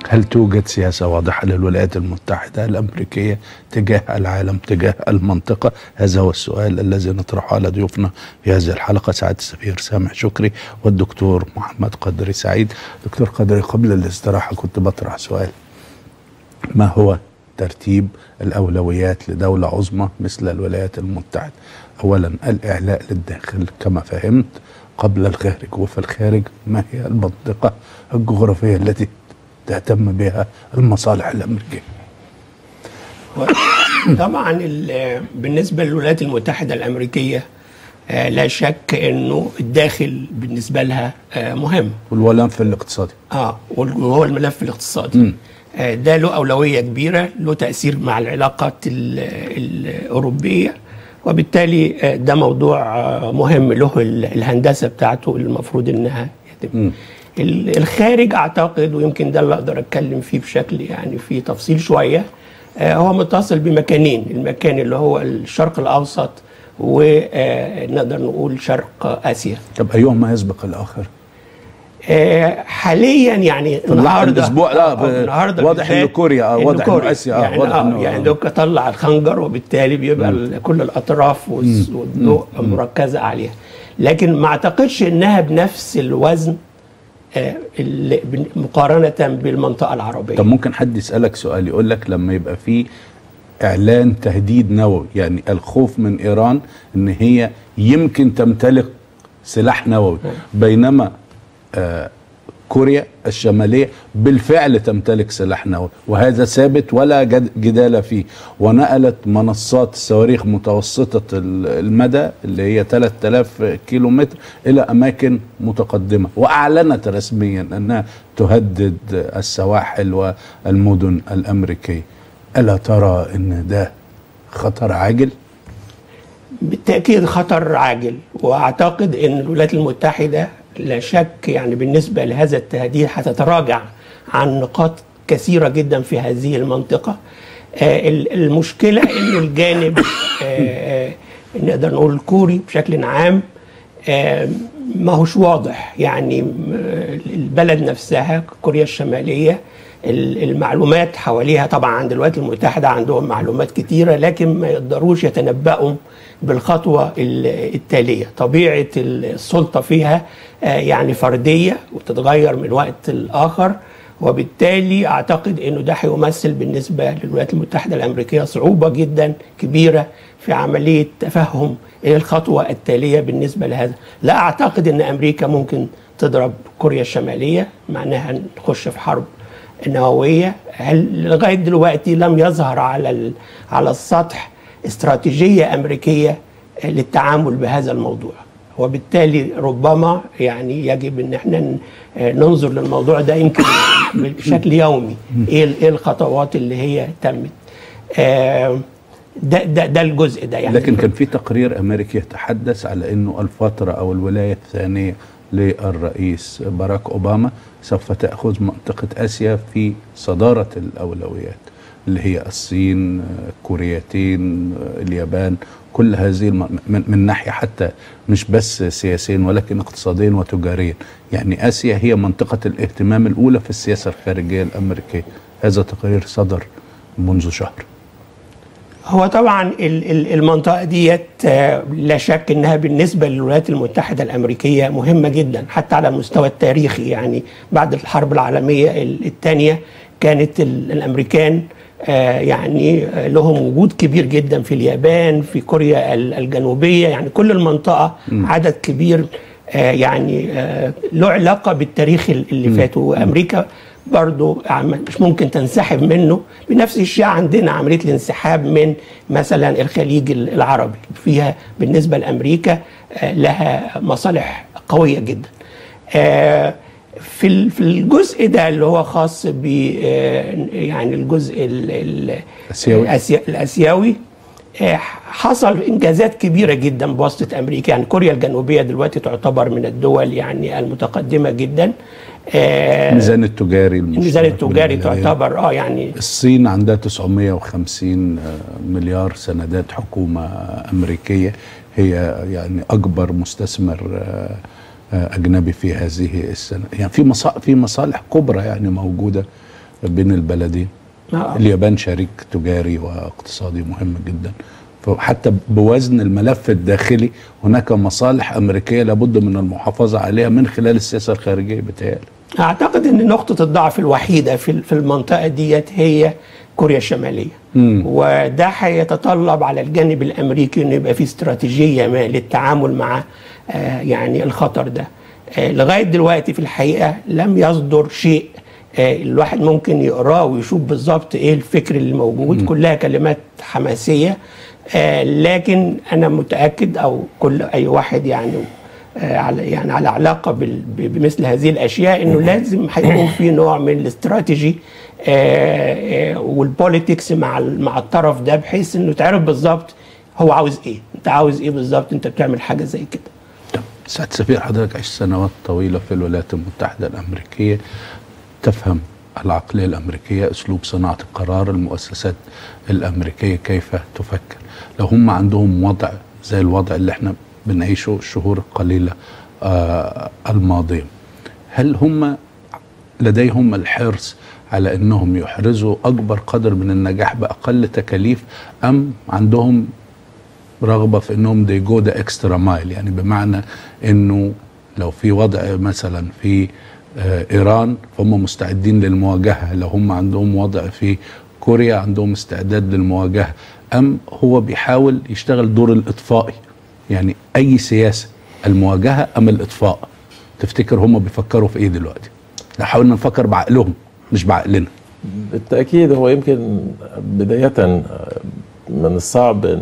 هل توجد سياسة واضحة للولايات المتحدة الأمريكية تجاه العالم تجاه المنطقة هذا هو السؤال الذي نطرحه على ضيوفنا في هذه الحلقة سعادة السفير سامح شكري والدكتور محمد قدري سعيد دكتور قدري قبل الاستراحة كنت بطرح سؤال ما هو ترتيب الأولويات لدولة عظمى مثل الولايات المتحدة أولا الإعلاء للداخل كما فهمت قبل الخارج وفي الخارج ما هي المنطقة الجغرافية التي تهتم بها المصالح الأمريكية طبعا ال- بالنسبه للولايات المتحده الامريكيه آه، لا شك انه الداخل بالنسبه لها آه، مهم والملف الاقتصادي اه وهو الملف الاقتصادي آه، ده له اولويه كبيره له تاثير مع العلاقات ال- الاوروبيه وبالتالي آه، ده موضوع آه، مهم له ال- الهندسه بتاعته اللي المفروض انها يتم ال- الخارج اعتقد ويمكن ده اللي اقدر اتكلم فيه بشكل يعني في تفصيل شويه آه، هو متصل بمكانين المكان اللي هو الشرق الاوسط ونقدر نقول شرق اسيا طب أيهما يسبق الآخر آه، حاليا يعني النهارده الاسبوع لا ب- النهارده واضح بالذات انه كوريا آه، إنه واضح انه كوريا. اسيا اه يعني واضح اه انه يعني دوك طلع الخنجر وبالتالي بيبقى ال- كل الاطراف والس- والضوء مركزه عليها لكن ما اعتقدش انها بنفس الوزن آه، اللي بن- مقارنه بالمنطقه العربيه طب ممكن حد يسألك سؤال يقول لك لما يبقى في إعلان تهديد نووي يعني الخوف من إيران إن هي يمكن تمتلك سلاح نووي بينما آه كوريا الشمالية بالفعل تمتلك سلاح نووي وهذا ثابت ولا جد- جدال فيه ونقلت منصات صواريخ متوسطة ال- المدى اللي هي 3000 كيلو متر إلى أماكن متقدمة وأعلنت رسميا أنها تهدد السواحل والمدن الأمريكية ألا ترى أن ده خطر عاجل؟ بالتاكيد خطر عاجل واعتقد ان الولايات المتحده لا شك يعني بالنسبه لهذا التهديد هتتراجع عن نقاط كثيره جدا في هذه المنطقه آه، ال- المشكله انه الجانب آه، آه، نقدر نقول الكوري بشكل عام آه، ما هوش واضح يعني م- البلد نفسها كوريا الشماليه ال- المعلومات حواليها طبعا عند الولايات المتحده عندهم معلومات كتيره لكن ما يقدروش يتنبؤوا بالخطوه ال- التاليه طبيعه السلطه فيها آه، يعني فرديه وتتغير من وقت لاخر وبالتالي اعتقد انه ده هيمثل بالنسبه للولايات المتحده الامريكيه صعوبه جدا كبيره في عمليه تفهم ايه الخطوه التاليه بالنسبه لهذا لا اعتقد ان امريكا ممكن تضرب كوريا الشماليه معناها نخش في حرب نوويه هل لغايه دلوقتي لم يظهر على ال- على السطح استراتيجيه امريكيه للتعامل بهذا الموضوع وبالتالي ربما يعني يجب ان احنا ن- ننظر للموضوع ده يمكن بشكل يومي ايه ال- ايه الخطوات اللي هي تمت آه، ده ده ده الجزء ده يعني لكن كان في تقرير امريكي يتحدث على انه الفتره او الولايه الثانيه للرئيس باراك اوباما سوف تاخذ منطقه اسيا في صداره الاولويات اللي هي الصين آه، كوريتين آه، اليابان كل هذه الم... من, من ناحيه حتى مش بس سياسيا ولكن اقتصاديا وتجاريا يعني اسيا هي منطقه الاهتمام الاولى في السياسه الخارجيه الامريكيه هذا تقرير صدر منذ شهر هو طبعا ال- ال- المنطقة ديت آه، لا شك انها بالنسبة للولايات المتحدة الامريكية مهمة جدا حتى على المستوى التاريخي يعني بعد الحرب العالمية الثانية كانت ال- الامريكان آه، يعني آه، لهم وجود كبير جدا في اليابان في كوريا ال- الجنوبية يعني كل المنطقة عدد كبير آه، يعني آه، له علاقة بالتاريخ ال- اللي فات وامريكا برضو عم- مش ممكن تنسحب منه بنفس الشيء عندنا عملية الانسحاب من مثلا الخليج العربي فيها بالنسبة لأمريكا آه، لها مصالح قوية جدا آه، في ال- في الجزء ده اللي هو خاص ب آه، يعني الجزء ال- ال- آسيوي. الآسيا- الآسيوي آه، حصل انجازات كبيره جدا بواسطه امريكا يعني كوريا الجنوبيه دلوقتي تعتبر من الدول يعني المتقدمه جدا آه، الميزان التجاري المشترك الميزان التجاري بالولايات. تعتبر اه يعني الصين عندها 950 مليار سندات حكومة أمريكية هي يعني أكبر مستثمر آه، آه، أجنبي في هذه السنة يعني في مصالح في مصالح كبرى يعني موجودة بين البلدين آه. اليابان شريك تجاري واقتصادي مهم جدا فحتى بوزن الملف الداخلي هناك مصالح امريكيه لابد من المحافظه عليها من خلال السياسه الخارجيه بتهيألي اعتقد ان نقطه الضعف الوحيده في في المنطقه ديت هي كوريا الشماليه مم. وده هيتطلب على الجانب الامريكي انه يبقى في استراتيجيه ما للتعامل مع آه، يعني الخطر ده آه، لغايه دلوقتي في الحقيقه لم يصدر شيء آه، الواحد ممكن يقراه ويشوف بالظبط ايه الفكر اللي موجود كلها كلمات حماسيه آه، لكن انا متاكد او كل اي واحد يعني آه، على يعني على علاقه بال- ب- بمثل هذه الاشياء انه لازم هيكون في نوع من الاستراتيجي آه، آه، والبوليتكس مع ال- مع الطرف ده بحيث انه تعرف بالظبط هو عاوز ايه انت عاوز ايه بالظبط انت بتعمل حاجه زي كده طب سعد سفير حضرتك عشت سنوات طويلة في الولايات المتحدة الأمريكية تفهم العقلية الأمريكية أسلوب صناعة القرار المؤسسات الأمريكية كيف تفكر لو هم عندهم وضع زي الوضع اللي احنا بنعيشه الشهور القليلة آه الماضية هل هم لديهم الحرص على انهم يحرزوا اكبر قدر من النجاح باقل تكاليف ام عندهم رغبه في انهم دي جو ذا اكسترا مايل يعني بمعنى انه لو في وضع مثلا في آه، ايران فهم مستعدين للمواجهه لو هم عندهم وضع في كوريا عندهم استعداد للمواجهه ام هو بيحاول يشتغل دور الاطفائي يعني اي سياسه المواجهه ام الاطفاء تفتكر هم بيفكروا في ايه دلوقتي لا حاولنا نفكر بعقلهم مش بعقلنا بالتأكيد هو يمكن بداية من الصعب أن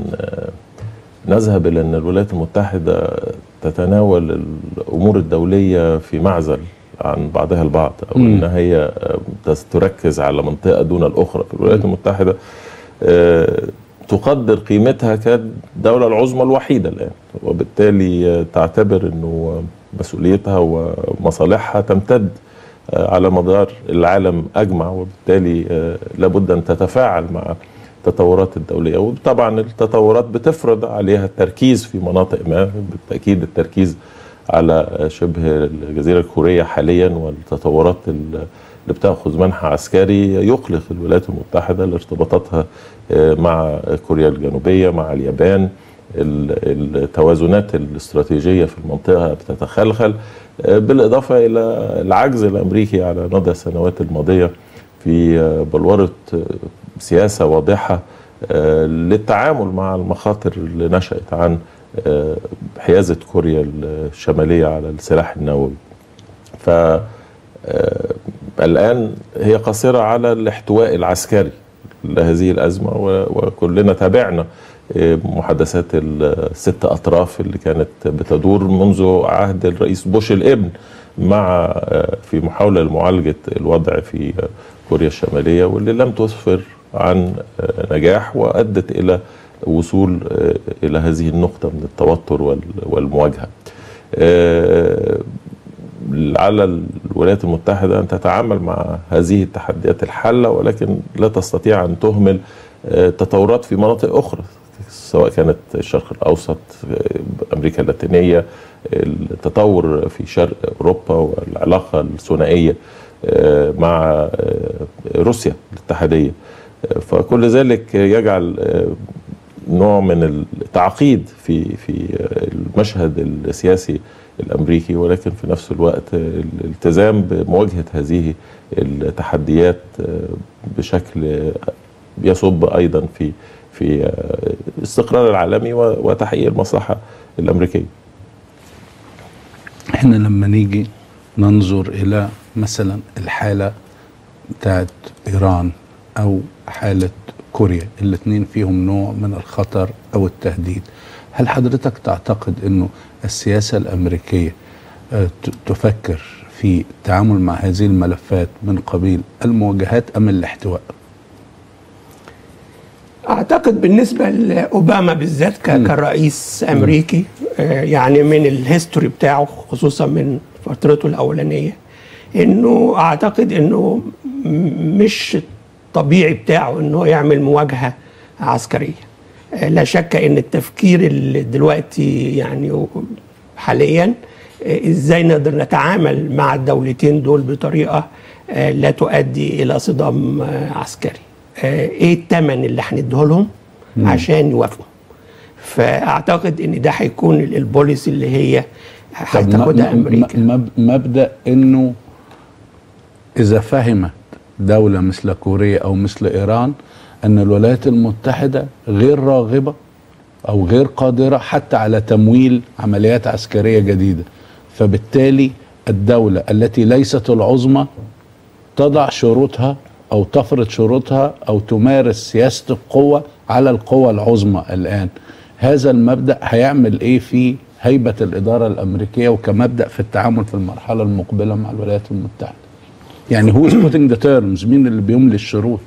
نذهب إلى أن الولايات المتحدة تتناول الأمور الدولية في معزل عن بعضها البعض أو مم. أن هي تركز على منطقة دون الأخرى في الولايات المتحدة آه، تقدر قيمتها كالدولة العظمى الوحيدة الآن وبالتالي آه، تعتبر أنه مسؤوليتها ومصالحها تمتد آه، على مدار العالم أجمع وبالتالي آه، لابد أن تتفاعل مع التطورات الدولية وطبعا التطورات بتفرض عليها التركيز في مناطق ما بالتأكيد التركيز على شبه الجزيرة الكورية حاليا والتطورات ال- اللي بتاخذ منحى عسكري يقلق الولايات المتحده لارتباطاتها آه، مع كوريا الجنوبيه مع اليابان ال- التوازنات الاستراتيجيه في المنطقه بتتخلخل آه، بالاضافه الى العجز الامريكي على مدى السنوات الماضيه في آه، بلوره آه، سياسه واضحه آه، للتعامل مع المخاطر اللي نشأت عن آه، حيازة كوريا الشمالية على السلاح النووي ف آه، الآن هي قاصرة على الاحتواء العسكري لهذه الأزمة و- وكلنا تابعنا آه، محادثات الست أطراف اللي كانت بتدور منذ عهد الرئيس بوش الابن مع آه، في محاولة لمعالجة الوضع في آه، كوريا الشمالية واللي لم تسفر عن آه، نجاح وأدت إلى وصول آه، إلى هذه النقطة من التوتر وال- والمواجهة آه، على الولايات المتحدة أن تتعامل مع هذه التحديات الحالة ولكن لا تستطيع أن تهمل آه، تطورات في مناطق أخرى سواء كانت الشرق الأوسط آه، أمريكا اللاتينية التطور في شرق أوروبا والعلاقة الثنائية آه، مع آه، روسيا الاتحادية آه، فكل ذلك يجعل آه، نوع من التعقيد في في المشهد السياسي الامريكي ولكن في نفس الوقت الالتزام بمواجهه هذه التحديات بشكل يصب ايضا في في الاستقرار العالمي وتحقيق المصلحه الامريكيه. احنا لما نيجي ننظر الى مثلا الحاله بتاعت ايران او حاله كوريا الاثنين فيهم نوع من الخطر او التهديد هل حضرتك تعتقد انه السياسه الامريكيه آه، ت- تفكر في التعامل مع هذه الملفات من قبيل المواجهات ام الاحتواء اعتقد بالنسبه لاوباما بالذات ك- مم. كرئيس امريكي آه، يعني من الهيستوري بتاعه خصوصا من فترته الاولانيه انه اعتقد انه م- مش الطبيعي بتاعه انه يعمل مواجهه عسكريه آه، لا شك ان التفكير اللي دلوقتي يعني حاليا آه، ازاي نقدر نتعامل مع الدولتين دول بطريقه آه، لا تؤدي الى صدام آه، عسكري آه، ايه الثمن اللي هنديه لهم عشان يوافقوا فاعتقد ان ده هيكون ال- البوليسي اللي هي طب م- هتاخدها م- امريكا م- مبدا انه اذا فهمت دوله مثل كوريا او مثل ايران ان الولايات المتحده غير راغبه او غير قادره حتى على تمويل عمليات عسكريه جديده فبالتالي الدوله التي ليست العظمى تضع شروطها او تفرض شروطها او تمارس سياسه القوه على القوى العظمى الان هذا المبدا هيعمل ايه في هيبه الاداره الامريكيه وكمبدا في التعامل في المرحله المقبله مع الولايات المتحده يعني هو putting the terms مين اللي بيملي الشروط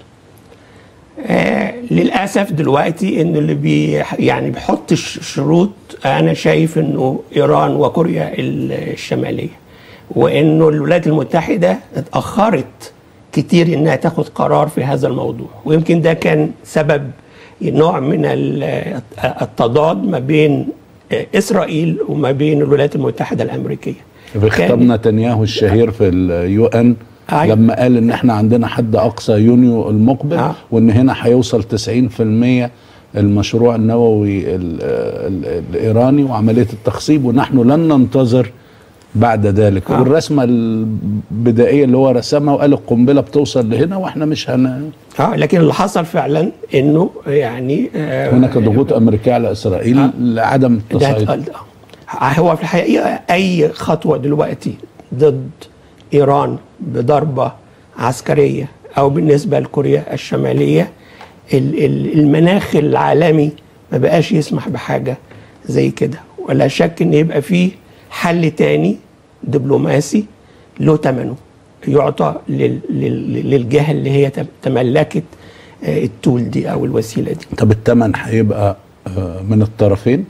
آه للاسف دلوقتي ان اللي بي يعني بيحط الش- شروط انا شايف انه ايران وكوريا ال- الشماليه وانه الولايات المتحده اتاخرت كتير انها تاخد قرار في هذا الموضوع ويمكن ده كان سبب نوع من ال- التضاد ما بين آه، اسرائيل وما بين الولايات المتحده الامريكيه في خطاب كان- نتنياهو الشهير في اليو ان أيوة. لما قال ان احنا عندنا حد اقصى يونيو المقبل آه. وان هنا هيوصل 90% المشروع النووي ال- ال- الايراني وعمليه التخصيب ونحن لن ننتظر بعد ذلك آه. والرسمه البدائيه اللي هو رسمها وقال القنبله بتوصل لهنا واحنا مش هن اه لكن اللي حصل فعلا انه يعني آه، هناك ضغوط امريكيه على اسرائيل آه. لعدم ده التصعيد اتقال ده. هو في الحقيقه اي خطوه دلوقتي ضد ايران بضربه عسكريه او بالنسبه لكوريا الشماليه ال- ال- المناخ العالمي ما بقاش يسمح بحاجه زي كده ولا شك ان يبقى فيه حل تاني دبلوماسي له ثمنه يعطى لل- لل- للجهه اللي هي تم- تملكت آه، التول دي او الوسيله دي طب الثمن هيبقى آه، من الطرفين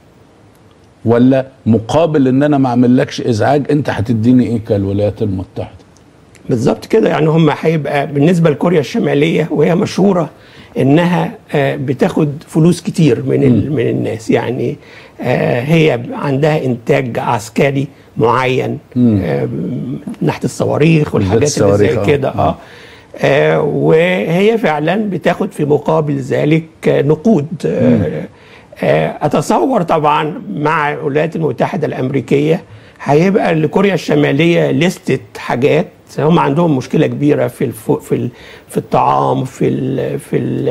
ولا مقابل ان انا ما اعملكش ازعاج انت هتديني ايه كالولايات المتحده بالظبط كده يعني هم هيبقى بالنسبه لكوريا الشماليه وهي مشهوره انها آه، بتاخد فلوس كتير من ال- من الناس يعني آه، هي عندها انتاج عسكري معين آه، من ناحيه الصواريخ والحاجات اللي زي الصواريخ، آه. كده اه آه، وهي فعلا بتاخد في مقابل ذلك آه، نقود آه، آه، اتصور طبعا مع الولايات المتحده الامريكيه هيبقى لكوريا الشماليه لستة حاجات هم عندهم مشكله كبيره في الف... في ال... في الطعام في ال... في ال...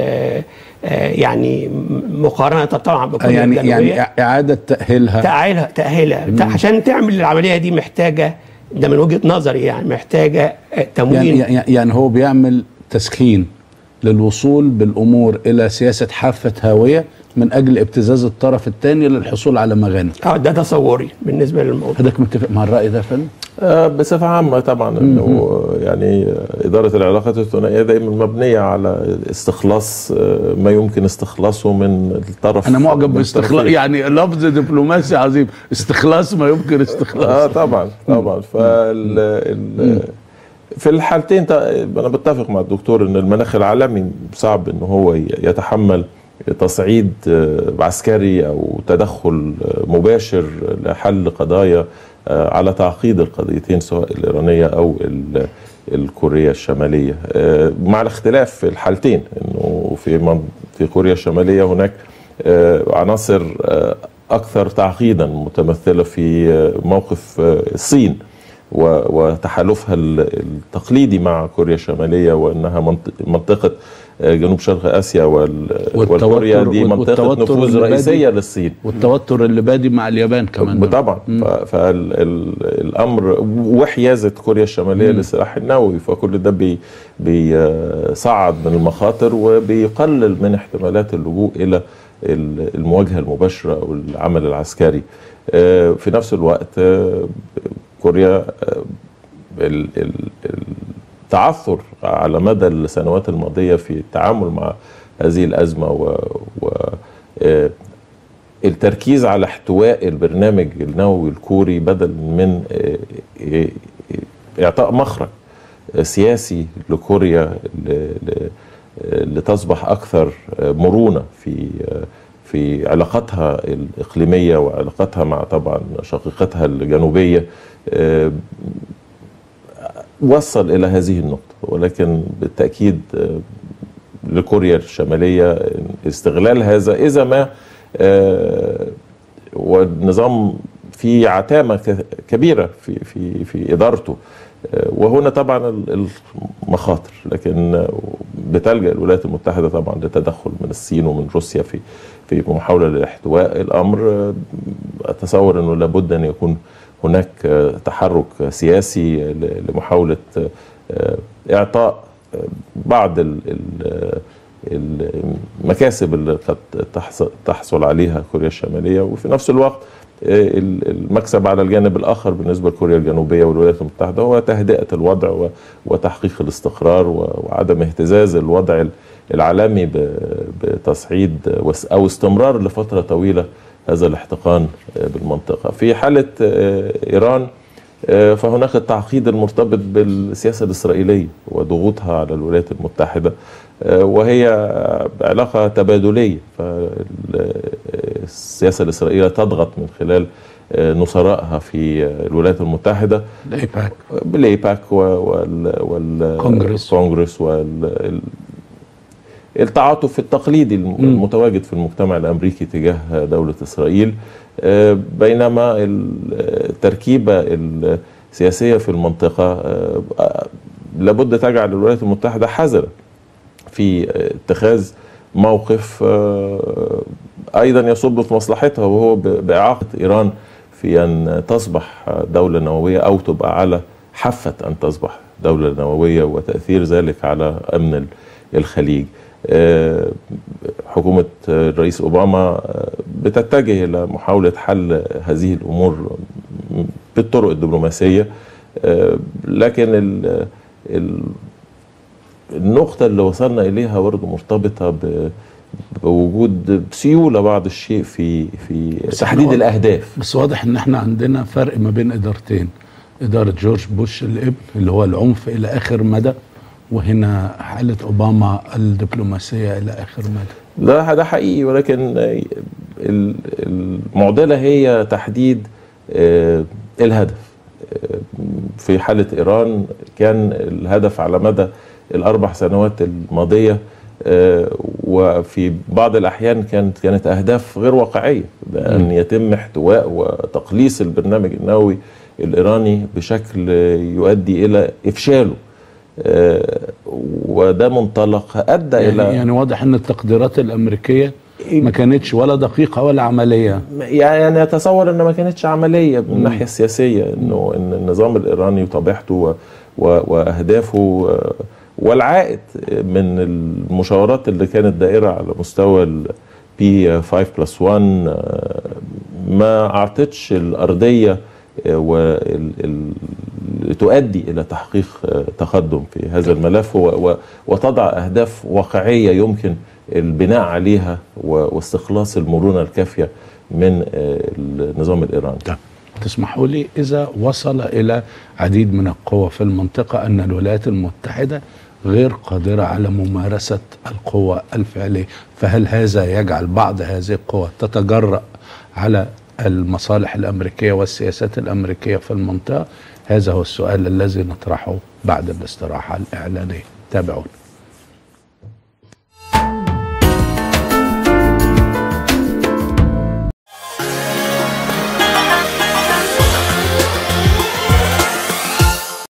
آه، يعني مقارنه طبعا بكوريا يعني الجنوبيه يعني اعاده تاهيلها تأهيلها تأهيلها تا- عشان تعمل العملية دي محتاجة ده من وجهة نظري يعني محتاجة آه، تمويل يعني يعني يعني هو بيعمل تسخين للوصول بالامور الى سياسه حافه هاويه من اجل ابتزاز الطرف الثاني للحصول على مغانم اه ده تصوري بالنسبة للموضوع حضرتك متفق مع الراي ده يا فندم؟ آه، بصفة عامة طبعا انه يعني آه، إدارة العلاقات الثنائية دايما مبنية على استخلاص آه، ما يمكن استخلاصه من الطرف انا معجب من باستخلاص الطرفين. يعني لفظ دبلوماسي عظيم استخلاص ما يمكن اه استخلاص طبعا طبعا فال ال- في الحالتين تا- انا بتفق مع الدكتور ان المناخ العالمي صعب ان هو ي- يتحمل تصعيد آه، عسكري او تدخل آه، مباشر لحل قضايا آه، على تعقيد القضيتين سواء الايرانيه او ال- الكوريه الشماليه آه، مع الاختلاف في الحالتين انه في من- في كوريا الشماليه هناك آه، عناصر آه، اكثر تعقيدا متمثله في آه، موقف آه، الصين و- وتحالفها ال- التقليدي مع كوريا الشماليه وانها منط- منطقه آه، جنوب شرق اسيا وال- والتوتر- والكوريا دي منطقه والتوتر نفوذ اللي بادي- رئيسيه للصين والتوتر اللي بادي مع اليابان كمان طبعا فالامر وحيازه كوريا الشماليه للسلاح النووي فكل ده بي بيصعد من المخاطر وبيقلل من احتمالات اللجوء الى ال- المواجهه المباشره او العمل العسكري آه، في نفس الوقت آه، كوريا آه، ال- ال- التعثر على مدى السنوات الماضيه في التعامل مع هذه الازمه و, و آه، التركيز على احتواء البرنامج النووي الكوري بدل من آه، آه، آه، اعطاء مخرج آه، سياسي لكوريا ل- ل- آه، لتصبح اكثر آه، مرونه في آه، في علاقاتها الاقليميه وعلاقاتها مع طبعا شقيقتها الجنوبيه آه، وصل الى هذه النقطه ولكن بالتاكيد آه، لكوريا الشماليه استغلال هذا اذا ما آه، والنظام في عتامه ك- كبيره في في في ادارته آه، وهنا طبعا ال- المخاطر لكن آه، بتلجا الولايات المتحده طبعا لتدخل من الصين ومن روسيا في في محاوله لاحتواء الامر آه، اتصور انه لابد ان يكون هناك آه، تحرك سياسي ل- لمحاوله آه، آه، اعطاء آه، بعض ال- ال- المكاسب اللي قد تحصل, تحصل عليها كوريا الشماليه وفي نفس الوقت آه، ال- المكسب على الجانب الاخر بالنسبه لكوريا الجنوبيه والولايات المتحده هو تهدئه الوضع و- وتحقيق الاستقرار و- وعدم اهتزاز الوضع ال- العالمي ب- بتصعيد وس- او استمرار لفتره طويله هذا الاحتقان آه، بالمنطقه. في حاله آه، ايران آه، فهناك التعقيد المرتبط بالسياسه الاسرائيليه وضغوطها على الولايات المتحده آه، وهي علاقه تبادليه فالسياسه الاسرائيليه تضغط من خلال آه، نصرائها في آه، الولايات المتحده الايباك بالايباك وال وال كونجرس. كونجرس وال ال- التعاطف التقليدي الم- مم. المتواجد في المجتمع الامريكي تجاه دوله اسرائيل آه، بينما ال- التركيبه السياسيه في المنطقه آه، لابد تجعل الولايات المتحده حذره في اتخاذ موقف آه، ايضا يصب في مصلحتها وهو ب- باعاقه ايران في ان تصبح دوله نوويه او تبقى على حافه ان تصبح دوله نوويه وتاثير ذلك على امن ال- الخليج. آه، حكومه الرئيس اوباما آه، بتتجه الى محاوله حل هذه الامور بالطرق الدبلوماسيه آه، لكن ال- ال- النقطة اللي وصلنا إليها برضه مرتبطة ب- بوجود سيولة بعض الشيء في في بس تحديد إحنا- الأهداف بس واضح ان احنا عندنا فرق ما بين ادارتين اداره جورج بوش الابن اللي هو العنف الى اخر مدى وهنا حاله اوباما الدبلوماسيه الى اخر مدى ده ده حقيقي ولكن ال- المعضلة هي تحديد آه، الهدف آه، في حالة إيران كان الهدف على مدى الأربع سنوات الماضية آه، وفي بعض الأحيان كانت كانت أهداف غير واقعية بأن يتم احتواء وتقليص البرنامج النووي الإيراني بشكل يؤدي إلى إفشاله آه، وده منطلق أدى يعني, إلى يعني واضح ان التقديرات الامريكيه ما كانتش ولا دقيقه ولا عمليه يعني اتصور ان ما كانتش عمليه من الناحيه السياسيه انه ان النظام الايراني وطبيعته و- و- واهدافه آه، والعائد من المشاورات اللي كانت دائره على مستوى البي 5 بلس 1 آه، ما اعطتش الارضيه آه، وال- ال- تؤدي الى تحقيق آه، تقدم في هذا الملف و- و- وتضع اهداف واقعيه يمكن البناء عليها و- واستخلاص المرونه الكافيه من آه، النظام الايراني. طب تسمحوا لي اذا وصل الى عديد من القوى في المنطقه ان الولايات المتحده غير قادره على ممارسه القوى الفعليه فهل هذا يجعل بعض هذه القوى تتجرأ على المصالح الامريكيه والسياسات الامريكيه في المنطقه هذا هو السؤال الذي نطرحه بعد الاستراحه الاعلانيه تابعونا